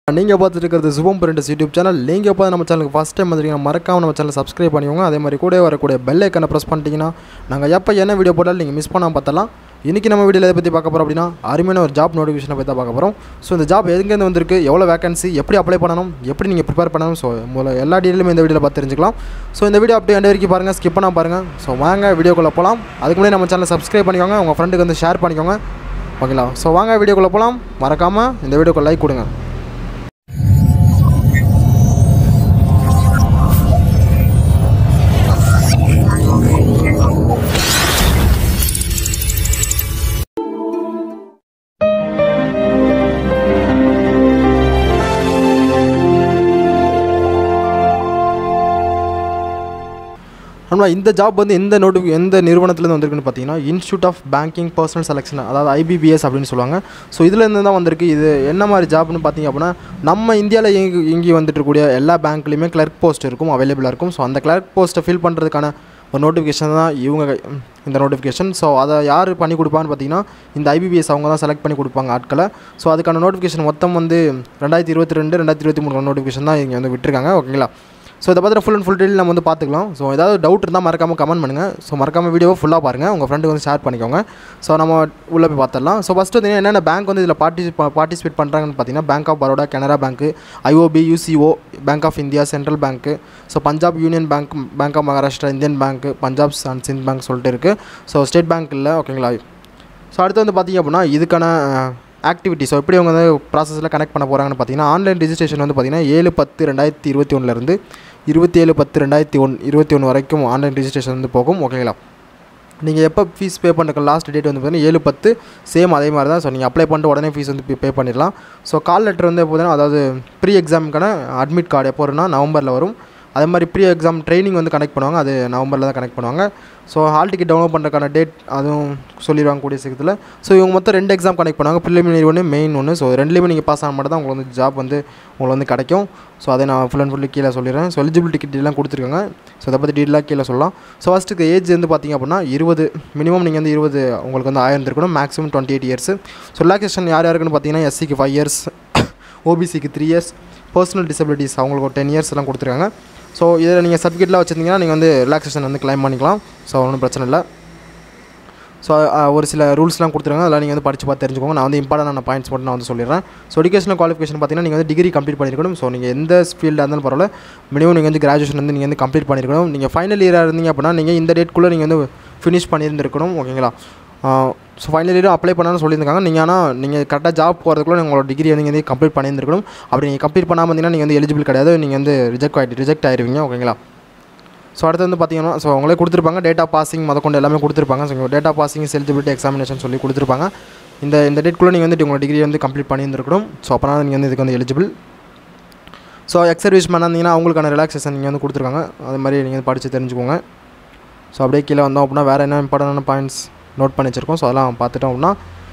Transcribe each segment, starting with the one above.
நீங்கள் பார்த்துட்டு இருக்கிறது சுபம் பிரிண்டஸ் யூடியூப் சேனல் நீங்கள் பார்த்து நம்ம சேனலுக்கு ஃபஸ்ட் டைம் வந்துருக்கீங்க மறக்காம நம்ம சேனல் சப்ஸ்கிரைப் பண்ணிக்கோங்க அதே மாதிரி கூட வரக்கூடிய பெல் ஐக்கனை ப்ரெஸ் பண்ணிட்டீங்கன்னா நாங்கள் எப்போ என்ன வீடியோ போட்டாலும் நீங்கள் மிஸ் பண்ணாமல் பார்த்தலாம் இன்றைக்கி நம்ம வீடியோவில் எதை பற்றி பார்க்க போகிறோம் அப்படின்னா அருமையான ஒரு ஜாப் நோட்டிஃபிகேஷனை பற்றி தான் பார்க்க போகிறோம் ஸோ இந்த ஜாப் எங்கேருந்து வந்திருக்கு எவ்வளோ வேகன்சி எப்படி அப்ளை பண்ணணும் எப்படி நீங்கள் ப்ரிப்பேர் பண்ணணும் ஸோ முதல்ல எல்லா டீட்டெயிலுமே இந்த வீடியோவில் பார்த்து தெரிஞ்சுக்கலாம் ஸோ இந்த வீடியோ அப்படியே எண்டு வரைக்கும் பாருங்கள் ஸ்கிப் பண்ணால் பாருங்கள் ஸோ வாங்க வீடியோக்குள்ளே போகலாம் அதுக்கு முன்னாடி நம்ம சேனலை சப்ஸ்கிரைப் பண்ணிக்கோங்க உங்கள் ஃப்ரெண்டுக்கு வந்து ஷேர் பண்ணிக்கோங்க ஓகேங்களா ஸோ வாங்க வீடியோக்குள்ளே போகலாம் மறக்காமல் இந்த வீடியோக்கு லைக் கொடுங்க ஆனால் இந்த ஜாப் வந்து எந்த நோட்டு எந்த நிறுவனத்துலேருந்து வந்திருக்குன்னு பார்த்தீங்கன்னா institute of banking personnel selection அதாவது ஐபிபிஎஸ் அப்படின்னு சொல்லுவாங்க ஸோ இதுலேருந்து தான் வந்திருக்கு இது என்ன மாதிரி ஜாப்னு பார்த்தீங்க அப்படின்னா நம்ம இந்தியாவில் இயங்கி இயங்கி வந்துட்டு இருக்கக்கூடிய எல்லா பேங்க்லேயுமே கிளர்க் போஸ்ட் இருக்கும் அவைலபிளாக இருக்கும் ஸோ அந்த கிளர்க் போஸ்ட்டை ஃபில் பண்ணுறதுக்கான ஒரு நோட்டிஃபிகேஷன் தான் இவங்க கை- இந்த நோட்டிஃபிகேஷன் ஸோ அதை யார் பண்ணி கொடுப்பான்னு பார்த்தீங்கன்னா இந்த ஐபிபிஎஸ் அவங்க தான் செலக்ட் பண்ணி கொடுப்பாங்க ஆட்களை ஸோ அதுக்கான நோட்டிஃபிகேஷன் மொத்தம் வந்து ரெண்டாயிரத்தி இருபத்தி ரெண்டு ரெண்டாயிரத்தி இருபத்தி மூணு நோட்டிஃபிகேஷன் தான் இங்கே வந்து விட்டுருக்காங்க ஓகேங்களா ஸோ இதை பற்றி ஃபுல் அண்ட் ஃபுல் டீட்டெயில் நம்ம வந்து பார்த்துக்கலாம் ஸோ ஏதாவது டவுட் இருந்தால் மறக்காமல் கமெண்ட் பண்ணுங்கள் ஸோ மறக்காமல் வீடியோவை ஃபுல்லாக பாருங்கள் உங்கள் ஃப்ரெண்டுக்கு வந்து ஷேர் பண்ணிக்கோங்க ஸோ நம்ம உள்ளே போய் பார்த்துடலாம் ஸோ ஃபஸ்ட்டு வந்து என்னென்ன பேங்க் வந்து இதில் பார்ட்டிசிபே பார்ட்டிசிபேட் பண்ணுறாங்கன்னு பார்த்தீங்கன்னா bank of Baroda Canara bank IOB UCO bank of India central bank so Punjab union bank bank of Maharashtra Indian bank Punjab and Sind bank சொல்லிட்டு இருக்குது ஸோ ஸ்டேட் பேங்க் இல்லை ஓகேங்களா ஸோ அடுத்து வந்து பார்த்திங்க அப்படின்னா இதுக்கான ஆக்டிவிட்டி ஸோ எப்படி அவங்க வந்து ப்ராசஸில் கனெக்ட் பண்ண போகிறாங்கன்னு பார்த்தீங்கன்னா ஆன்லைன் ரெஜிஸ்ட்ரேஷன் வந்து பார்த்தீங்கன்னா ஏழு பத்து ரெண்டாயிரத்தி இருபத்தி ஒன்றுலேருந்து இருபத்தி ஏழு பத்து ரெண்டாயிரத்தி ஒன் இருபத்தி ஒன்று வரைக்கும் ஆன்லைன் ரெஜிஸ்ட்ரேஷன் வந்து போகும் ஓகேங்களா நீங்கள் எப்போ ஃபீஸ் பே பண்ணுற லாஸ்ட் டேட் வந்து பார்த்தீங்கன்னா ஏழு பத்து சேம் அதே மாதிரி தான் ஸோ நீங்கள் அப்ளை பண்ணிட்டு உடனே ஃபீஸ் வந்து பே பண்ணிடலாம் ஸோ கால் லெட்டர் வந்து பார்த்தீங்கன்னா அதாவது ப்ரீ எக்ஸாமுக்கான அட்மிட் கார்டு எப்போ வரும்னா நவம்பரில் வரும் அதே மாதிரி ப்ரீ எக்ஸாம் ட்ரைனிங் வந்து கனெக்ட் பண்ணுவாங்க அது நவம்பரில் தான் கனெக்ட் பண்ணுவாங்க ஸோ ஹால் டிக்கெட் டவுன்லோட் பண்ணுறதுக்கான டேட் அதுவும் சொல்லிடுவாங்க கூடிய சீக்கிரத்தில் ஸோ இவங்க மொத்தம் ரெண்டு எக்ஸாம் கனெக்ட் பண்ணுவாங்க ப்ரிலிமினரி ஒன்று மெயின் ஒன்று ஸோ ரெண்டுலேயுமே நீங்கள் பாஸ் ஆன மட்டும் தான் உங்களுக்கு வந்து ஜாப் வந்து உங்களுக்கு வந்து கிடைக்கும் ஸோ அதை நான் ஃபுல் அண்ட் ஃபுல்லி கீழே சொல்லிடுறேன் ஸோ எலிஜிபிலிட்டி டிக்கெட்லாம் கொடுத்துருக்காங்க ஸோ அதை பற்றி டீட்டெயிலாக கீழே சொல்லலாம் ஸோ ஃபஸ்ட்டுக்கு ஏஜ் வந்து பார்த்திங்க அப்படின்னா இருபது மினிமம் நீங்கள் வந்து இருபது உங்களுக்கு வந்து ஆயிரம் இருக்கணும் maximum twenty eight years so relaxation யார் யாருக்குன்னு பார்த்தீங்கன்னா எஸ்சிக்கு ஃபைவ் இயர்ஸ் ஓபிசிக்கு த்ரீ இயர்ஸ் பர்சனல் டிசபிலிட்டிஸ் அவங்களுக்கு ஒரு டென் இயர்ஸ் எல்லாம் கொடுத்துருக்காங்க ஸோ இதில் நீங்கள் சர்டிஃபிகேட்லாம் வச்சுருந்தீங்கன்னா நீங்கள் வந்து ரிலாக்ஸேஷன் வந்து க்ளைம் பண்ணிக்கலாம் ஸோ ஒன்றும் பிரச்சனை இல்லை ஸோ ஒரு சில ரூல்ஸ்லாம் கொடுத்துருக்காங்க அதெல்லாம் நீங்கள் வந்து படித்து பார்த்து தெரிஞ்சுக்கோங்க நான் வந்து இம்பார்ட்டன்டான பாயிண்ட்ஸ் மட்டும் நான் வந்து சொல்லிடுறேன் ஸோ எஜுகேஷனல் குவாலிஃபிகேஷன் பார்த்தீங்கன்னா நீங்கள் வந்து டிகிரி கம்ப்ளீட் பண்ணியிருக்கணும் ஸோ நீங்கள் எந்த ஃபீல்டாக இருந்தாலும் பரவாயில்ல மினிமம் நீங்கள் வந்து கிராஜுவேஷன் வந்து நீங்கள் வந்து கம்ப்ளீட் பண்ணியிருக்கணும் நீங்கள் ஃபைனல் இயராக இருந்தீங்க அப்படின்னா நீங்கள் இந்த டேட்குள்ளே நீங்கள் வந்து ஃபினிஷ் பண்ணியிருந்திருக்கணும் ஓகேங்களா ஸோ ஃபைனல் இயரும் அப்ளை பண்ணணும்னு சொல்லியிருக்காங்க நீங்கள் ஆனால் நீங்கள் கரெக்டாக ஜாப் போகிறதுக்குள்ள உங்களோட டிகிரி நீங்கள் வந்து கம்ப்ளீட் பண்ணியிருந்திருக்கணும் அப்படி நீங்கள் கம்ப்ளீட் பண்ணாமல் இருந்தீங்கன்னா நீங்கள் வந்து எலிஜிபிள் கிடையாது நீங்கள் வந்து ரிஜெக்ட் ஆகிட்டு ரிஜெக்ட் ஆயிருவீங்க ஓகேங்களா ஸோ அடுத்து வந்து பார்த்தீங்கன்னா ஸோ அவங்களே கொடுத்துருப்பாங்க டேட்டா பாசிங் முத கொண்டு எல்லாமே கொடுத்துருப்பாங்க so data passing eligibility examination சொல்லி கொடுத்துருப்பாங்க இந்த இந்த டேட்குள்ளே நீங்கள் வந்து உங்களோட டிகிரி வந்து கம்ப்ளீட் பண்ணியிருந்திருக்கணும் ஸோ அப்போனா நீங்கள் வந்து இதுக்கு வந்து எலிஜிபிள் ஸோ எக்ஸ் சர்வீஸ் மேனாக இருந்தீங்கன்னா அவங்களுக்கான ரிலாக்ஸேஷன் நீங்கள் வந்து கொடுத்துருக்காங்க அது மாதிரி நீங்கள் வந்து படித்து தெரிஞ்சுக்கோங்க ஸோ அப்படியே கீழே வந்தோம் அப்படின்னா வேறு என்ன இம்பார்ட்டண்டான பாயிண்ட்ஸ் நோட் பண்ணி வச்சிருக்கோம் ஸோ அதெல்லாம் பார்த்துட்டோம் அப்படின்னா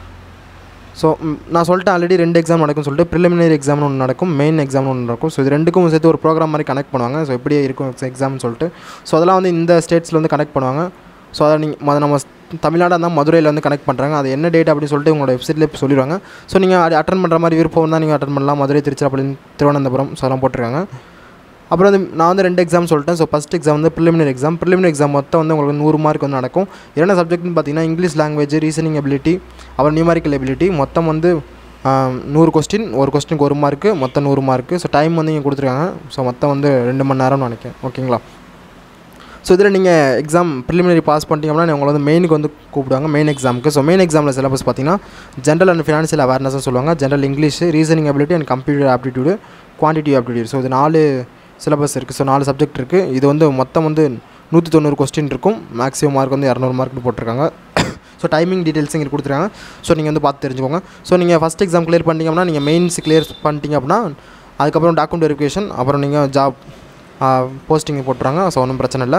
ஸோ ம், நான் சொல்லிட்டேன் ஆல்ரெடி ரெண்டு எக்ஸாம் நடக்கும் சொல்லிட்டு ப்ரிலிமினரி எக்ஸாம்னு ஒன்று நடக்கும் மெயின் எக்ஸாம்னு ஒன்று நடக்கும் ஸோ இது ரெண்டுக்கும் சேர்த்து ஒரு ப்ரோக்ராம் மாதிரி கனெக்ட் பண்ணுவாங்க ஸோ எப்படி இருக்கும் எக்ஸாம்னு சொல்லிட்டு ஸோ அதெல்லாம் வந்து இந்த ஸ்டேட்ஸில் வந்து கனெக்ட் பண்ணுவாங்க ஸோ அதை நீங்கள் நம்ம தமிழ்நாடு இருந்தால் மதுரையில் வந்து கனெக்ட் பண்ணுறாங்க அது என்ன டேட் அப்படின்னு சொல்லிட்டு உங்களோட வெப்சைட்லேயே சொல்லிடுவாங்க ஸோ நீங்கள் அட்டன் பண்ணுற மாதிரி விருப்பம் தான் நீங்கள் அட்டன் பண்ணலாம் மதுரை திருச்சிராப்பள்ளி திருவனந்தபுரம் ஸோ அதெல்லாம் போட்டிருக்காங்க அப்புறம் வந்து நான் வந்து ரெண்டு எக்ஸாம் சொல்லிட்டேன் ஸோ ஃபஸ்ட் எக்ஸாம் வந்து ப்ரிலிமினரி எக்ஸாம் ப்ரிலிமினரி எக்ஸாம் மொத்தம் வந்து உங்களுக்கு நூறு மார்க் வந்து நடக்கும் என்ன சப்ஜெக்ட்னு பார்த்தீங்கன்னா இங்கிலீஷ் லாங்குவேஜ் ரீசனிங் எபிலிட்டி அப்புறம் நியூமாரிக்கல் எபிலிட்டி மொத்தம் வந்து ஆம், நூறு கொஸ்டின் ஒரு கொஸ்டினுக்கு ஒரு மார்க்கு மொத்தம் நூறு மார்க்கு ஸோ டைம் வந்து இங்கே கொடுத்துருக்காங்க ஸோ மொத்தம் வந்து ரெண்டு மணி நேரம்னு நினைக்கிறேன் ஓகேங்களா ஸோ இதில் நீங்கள் எக்ஸாம் ப்ரிலிமினரி பாஸ் பண்ணிட்டீங்க அப்படின்னா உங்களை வந்து மெயினுக்கு வந்து கூப்பிடுவாங்க மெயின் எக்ஸாமுக்கு ஸோ மெயின் எக்ஸாமில் சிலபஸ் பார்த்தீங்கன்னா ஜென்ரல் அண்ட் ஃபினான்ஷியல் அவேர்னஸ் சொல்லுவாங்க general English reasoning ability and computer aptitude quantity aptitude so இது நாலு சிலபஸ் இருக்குது ஸோ நாலு சப்ஜெக்ட் இருக்குது இது வந்து மொத்தம் வந்து நூற்றி தொண்ணூறு கொஸ்டின் இருக்கும் மேக்ஸிமம் மார்க் வந்து இரநூறு மார்க் போட்டிருக்காங்க ஸோ டைமிங் டீட்டெயில்ஸ் இங்கே கொடுத்துருக்காங்க ஸோ நீங்கள் வந்து பார்த்து தெரிஞ்சுக்கோங்க ஸோ நீங்கள் ஃபஸ்ட் எக்ஸாம் கிளியர் பண்ணிட்டீங்க அப்படின்னா நீங்கள் மெயின்ஸ் கிளியர் பண்ணிட்டீங்க அப்படின்னா அதுக்கப்புறம் டாக்குமெண்ட் வெரிஃபிகேஷன் அப்புறம் நீங்கள் ஜாப் போஸ்டிங் போட்டுறாங்க ஸோ ஒன்றும் பிரச்சனை இல்லை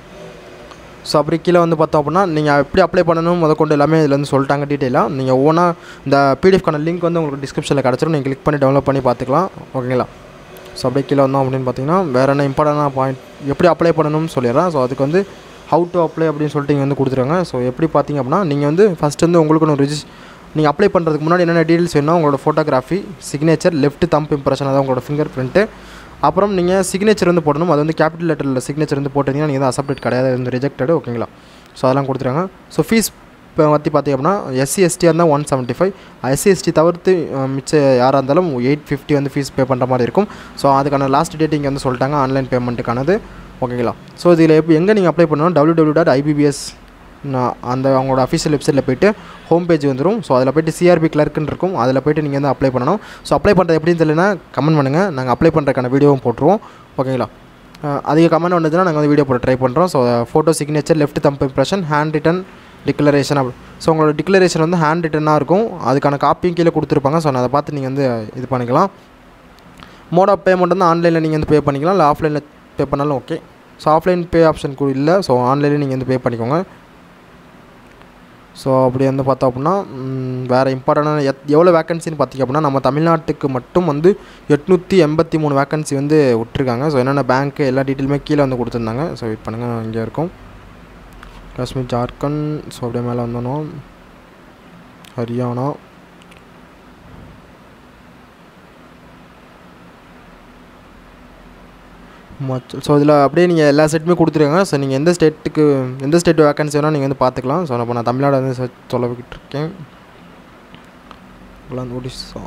ஸோ அப்படி கீழே வந்து பார்த்தோம் அப்படின்னா நீங்கள் எப்படி அப்ளை பண்ணணும் முத கொண்டு எல்லாமே இதில் வந்து சொல்லிட்டாங்க டீட்டெயிலாக நீங்கள் ஒவ்வொன்றா இந்த பிடிஎஃப்கான லிங்க் வந்து உங்களுக்கு டிஸ்கிரிப்ஷனில் கிடச்சிரும் நீங்கள் கிளிக் பண்ணி டவுன்லோட் பண்ணி பார்த்துக்கலாம் ஓகேங்களா ஸோ அப்படியே கீழே வந்தோம் அப்படின்னு பார்த்தீங்கன்னா வேறு என்ன இம்பார்ட்டண்டான பாயிண்ட் எப்படி அப்ளை பண்ணணும்னு சொல்லிடுறேன் ஸோ அதுக்கு வந்து ஹவு டு அப்ளை அப்படின்னு சொல்லிட்டு இங்கே வந்து கொடுத்துருக்காங்க ஸோ எப்படி பார்த்தீங்க அப்படின்னா நீங்கள் வந்து ஃபஸ்ட் வந்து உங்களுக்கு ஒரு ரிஜிஸ் நீங்கள் அப்ளை பண்ணுறதுக்கு முன்னாடி என்னென்ன டீட்டெயில்ஸ் வேணும் உங்களோட photography signature left thumb impression அதாவது உங்களோட ஃபிங்கர் பிரிண்ட்டு அப்புறம் நீங்கள் சிக்னேச்சர் வந்து போடணும் அது வந்து கேபிட்டல் லெட்டரில் சிக்னேச்சர் வந்து போட்டிங்கன்னா நீங்கள் தான் அசப்டேட் கிடையாது அது வந்து ரிஜெக்டடு ஓகேங்களா ஸோ அதெல்லாம் கொடுத்துருங்க ஸோ ஃபீஸ் இப்போ பற்றி பார்த்தீங்க அப்படின்னா எஸ்சி எஸ்டியாக இருந்தால் one seventy five SC ST தவிர்த்து அஹ், மிச்ச யாராக இருந்தாலும் எயிட் ஃபிஃப்டி வந்து ஃபீஸ் பே பண்ணுற மாதிரி இருக்கும் ஸோ அதுக்கான லாஸ்ட் டேட் இங்கே வந்து சொல்லிட்டாங்க ஆன்லைன் பேமெண்ட்டுக்கானது ஓகேங்களா ஸோ இதில் எப்போ எங்கே நீங்கள் அப்ளை பண்ணணும் டபிள்யூ டபிள்யூ டாட் ஐபிபிஎஸ் அந்த அவங்களோட அஃபிஷியல் வெப்சைட்டில் போயிட்டு ஹோம் பேஜ் வந்துடும் ஸோ அதில் போயிட்டு சிஆர்பி கிளர்க்குன்னு இருக்கும் அதில் போயிட்டு நீங்கள் வந்து அப்ளை பண்ணணும் ஸோ அப்ளை பண்ணுறது எப்படின்னு தெரியலனா கமெண்ட் பண்ணுங்கள் நாங்கள் அப்ளை பண்ணுறதுக்கான வீடியோவும் போட்டுருவோம் ஓகேங்களா அஹ் அதிக கமெண்ட் வந்ததுன்னா நாங்கள் வந்து வீடியோ போட ட்ரை பண்ணுறோம் so photo signature left thumb impression hand written declaration அப்படி ஸோ உங்களோட டிக்ளரேஷன் வந்து ஹேண்ட் ரிட்டனாக இருக்கும் அதுக்கான காப்பியும் கீழே கொடுத்துருப்பாங்க ஸோ நான் அதை பார்த்து நீங்கள் வந்து இது பண்ணிக்கலாம் மோட் ஆஃப் பேமெண்ட் வந்து ஆன்லைனில் நீங்கள் வந்து பே பண்ணிக்கலாம் இல்லை ஆஃப்லைனில் பே பண்ணாலும் okay so offline pay option கூட இல்லை ஸோ ஆன்லைனில் நீங்கள் வந்து பே பண்ணிக்கோங்க ஸோ அப்படி வந்து பார்த்தோம் அப்படின்னா ம், வேறு இம்பார்ட்டண்டான எத் எவ்வளோ வேக்கன்சின்னு பார்த்தீங்க அப்படின்னா நம்ம தமிழ்நாட்டுக்கு மட்டும் வந்து எட்நூற்றி எண்பத்தி மூணு வேக்கன்சி வந்து விட்ருக்காங்க ஸோ என்னென்ன பேங்க்கு எல்லா டீட்டெயிலுமே கீழே வந்து கொடுத்துருந்தாங்க ஸோ வெயிட் பண்ணுங்கள் இங்கே இருக்கும் காஷ்மீர் ஜார்க்கண்ட் ஸோ அப்படியே மேலே வந்தோம் ஹரியானா ஹிமாச்சல் ஸோ இதில் அப்படியே நீங்கள் எல்லா ஸ்டேட்டுமே கொடுத்துருங்க ஸோ நீங்கள் எந்த ஸ்டேட்டுக்கு எந்த ஸ்டேட் வேக்கன்சி வேணால் நீங்கள் வந்து பார்த்துக்கலாம் ஸோ இப்போ நான் தமிழ்நாடு வந்து search சொல்லிக்கிட்டு இருக்கேன் இப்போலாம் ஒடிசா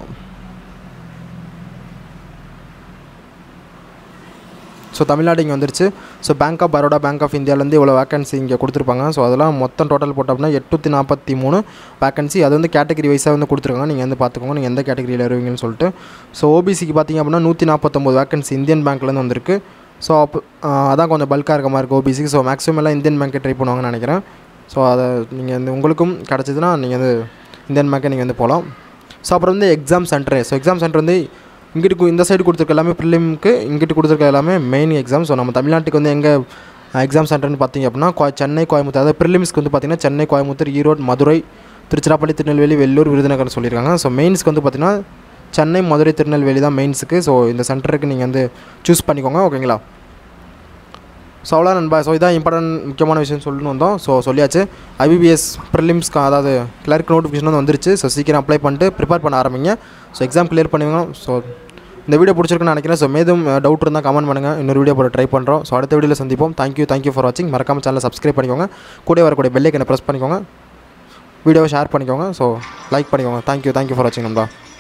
ஸோ தமிழ்நாடு இங்கே வந்துருச்சு so bank of Baroda bank of இந்தியாவிலேருந்து இவ்வளோ வேக்கன்சி இங்கே கொடுத்துருப்பாங்க ஸோ அதெல்லாம் மொத்தம் டோட்டல் போட்டோம் அப்படின்னா எட்நூற்றி நாற்பத்தி மூணு வேக்கன்சி அது வந்து கேட்டகரி வைஸாக வந்து கொடுத்துருக்காங்க நீங்கள் வந்து பார்த்துக்கோங்க நீங்கள் எந்த கேட்டகரியில் வருவீங்கன்னு சொல்லிட்டு ஸோ ஓபிசிக்கு பார்த்தீங்க அப்படின்னா நூற்றி நாற்பத்தொம்போது வேக்கன்சி இந்தியன் பேங்க்லேருந்து வந்திருக்கு ஸோ அப்போ அதான் கொஞ்சம் பல்காக இருக்க மாதிரி இருக்குது ஓபிசிக்கு ஸோ மேக்ஸிமம் எல்லாம் இந்தியன் பேங்க்கை ட்ரை பண்ணுவாங்கன்னு நினைக்கிறேன் ஸோ அதை நீங்கள் வந்து உங்களுக்கும் கிடச்சிதுன்னா நீங்கள் வந்து இந்தியன் பேங்க்கை நீங்கள் வந்து போகலாம் ஸோ அப்புறம் வந்து exam centre so exam centre வந்து இங்கிட்டு கு- இந்த சைடு கொடுத்துருக்க எல்லாமே ப்ரிலிம்க்கு இங்கிட்டு கொடுத்துருக்க எல்லாமே மெயின் எக்ஸாம் ஸோ நம்ம தமிழ்நாட்டுக்கு வந்து எங்கே எக்ஸாம் சென்டர்னு பார்த்தீங்க அப்படின்னா கோ- சென்னை கோயம்புத்தூர் அதாவது ப்ரிலிம்ஸ்க்கு வந்து பார்த்தீங்கன்னா சென்னை கோயம்புத்தூர் ஈரோடு மதுரை திருச்சிராப்பள்ளி திருநெல்வேலி வெள்ளூர் விருதுநகர் சொல்லியிருக்காங்க ஸோ மெயின்ஸ்க்கு வந்து பார்த்தீங்கன்னா சென்னை மதுரை திருநெல்வேலி தான் மெயின்ஸுக்கு ஸோ இந்த சென்டருக்கு நீங்கள் வந்து சூஸ் பண்ணிக்கோங்க ஓகேங்களா ஸோ அவ்வளோ நண்பா ஸோ இதான் இம்பார்ட்டன்ட் முக்கியமான விஷயம் சொல்லணும்னு வந்தோம் ஸோ சொல்லியாச்சு ஐபிபிஎஸ் ப்ரிலிம்ஸ்க்கு அதாவது கிளர்க் நோட்டிஃபிகேஷன் வந்து வந்துருச்சு ஸோ சீக்கிரம் அப்ளை பண்ணிட்டு ப்ரிப்பேர் பண்ண ஆரம்பிங்க ஸோ எக்ஸாம் கிளியர் பண்ணுவீங்க ஸோ இந்த வீடியோ பிடிச்சிருக்குன்னு நினைக்கிறேன் ஸோ மேதும் டவுட் இருந்தால் கமெண்ட் பண்ணுங்கள் இன்னொரு வீடியோ போட ட்ரை பண்ணுறோம் ஸோ அடுத்த வீடியோவில் சந்திப்போம் தேங்க்யூ தேங்க்யூ ஃபார் வாட்சிங் மறக்காம சேனலை சப்ஸ்கிரைப் பண்ணிக்கோங்க கூட வரக்கூடிய பெல்லைக்கனை ப்ரெஸ் பண்ணிக்கோங்க வீடியோவை ஷேர் பண்ணிக்கோங்க ஸோ லைக் பண்ணிக்கோங்க தேங்க்யூ தேங்க்யூ ஃபார் வாட்சிங் நண்பா